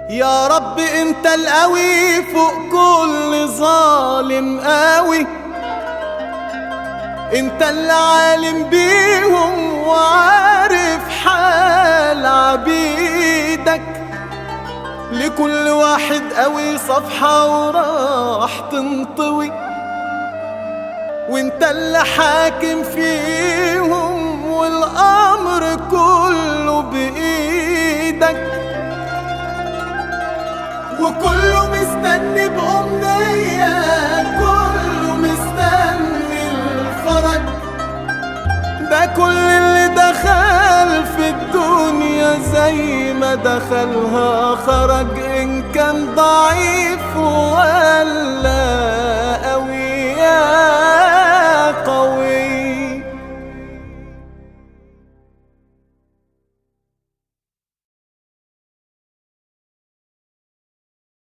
يا رب انت القوي فوق كل ظالم قوي انت اللي عالم بيهم وعارف حال عبيدك لكل واحد قوي صفحة وراح تنطوي وانت اللي حاكم فيهم والامر كله بايدك وكله مستني بأمنية كله مستني الفرج ده كل اللي دخل في الدنيا زي ما دخلها خرج إن كان ضعيف و